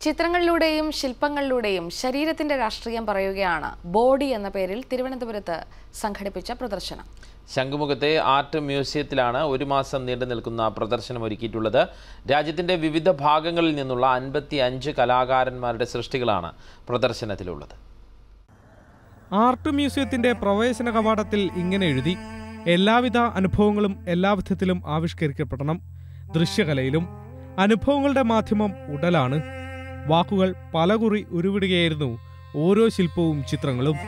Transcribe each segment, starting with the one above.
ചിത്രങ്ങളിലൂടെയും ശില്പങ്ങളിലൂടെയും ശരീരത്തിന്റെ രാഷ്ട്രീയം പറയുകയാണ് ബോഡി എന്ന പേരിൽ തിരുവനന്തപുരത്ത് സംഘടിപ്പിച്ച പ്രദർശനം ശംഖുമുഖത്തെ ആർട്ട് മ്യൂസിയത്തിലാണ് ഒരു മാസം നീണ്ടു നിൽക്കുന്ന പ്രദർശനം ഒരുക്കിയിട്ടുള്ളത് രാജ്യത്തിന്റെ വിവിധ ഭാഗങ്ങളിൽ നിന്നുള്ള അൻപത്തി അഞ്ച് കലാകാരന്മാരുടെ സൃഷ്ടികളാണ് പ്രദർശനത്തിലുള്ളത് ആർട്ട് മ്യൂസിയത്തിന്റെ പ്രവേശന കവാടത്തിൽ ഇങ്ങനെ എഴുതി എല്ലാവിധ അനുഭവങ്ങളും എല്ലാ വിധത്തിലും ആവിഷ്കരിക്കപ്പെടണം ദൃശ്യകലയിലും അനുഭവങ്ങളുടെ മാധ്യമം ഉടലാണ് വാക്കുകൾ പലകുറി ഉരുവിടുകയായിരുന്നു ഓരോ ശില്പവും ചിത്രങ്ങളും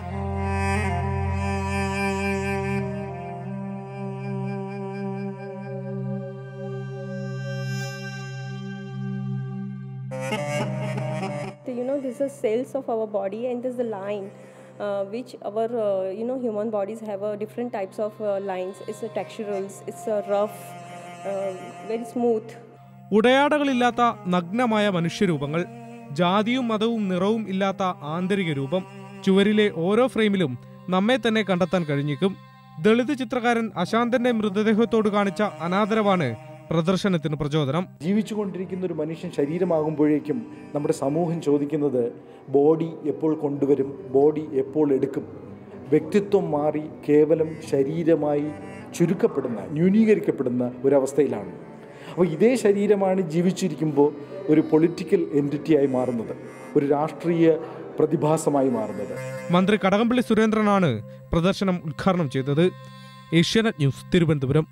you know this is cells of our body and there's the line uh, which our uh, you know human bodies have a different types of uh, lines it's a texturals it's a rough uh, very smooth ഉടയാടകളില്ലാത്ത നഗ്നമായ മനുഷ്യരൂപങ്ങൾ ജാതിയും മതവും നിറവും ഇല്ലാത്ത ആന്തരിക രൂപം ചുവരിലെ ഓരോ ഫ്രെയിമിലും നമ്മെ തന്നെ കണ്ടെത്താൻ കഴിഞ്ഞേക്കും ദളിത് ചിത്രകാരൻ അശാന്തന്റെ മൃതദേഹത്തോട് കാണിച്ച അനാദരവാണ് പ്രദർശനത്തിന് പ്രചോദനം ജീവിച്ചുകൊണ്ടിരിക്കുന്ന ഒരു മനുഷ്യൻ ശരീരമാകുമ്പോഴേക്കും നമ്മുടെ സമൂഹം ചോദിക്കുന്നത് ബോഡി എപ്പോൾ കൊണ്ടുവരും ബോഡി എപ്പോൾ എടുക്കും വ്യക്തിത്വം മാറി കേവലം ശരീരമായി ചുരുക്കപ്പെടുന്ന ന്യൂനീകരിക്കപ്പെടുന്ന ഒരവസ്ഥയിലാണ് അപ്പോൾ ഇതേ ശരീരമാണ് ജീവിച്ചിരിക്കുമ്പോൾ ഒരു പൊളിറ്റിക്കൽ എൻറ്റിറ്റിയായി മാറുന്നത് ഒരു രാഷ്ട്രീയ പ്രതിഭാസമായി മാറുന്നത് മന്ത്രി കടകംപള്ളി സുരേന്ദ്രനാണ് പ്രദർശനം ഉദ്ഘാടനം ചെയ്തത് ഏഷ്യാനെറ്റ് ന്യൂസ് തിരുവനന്തപുരം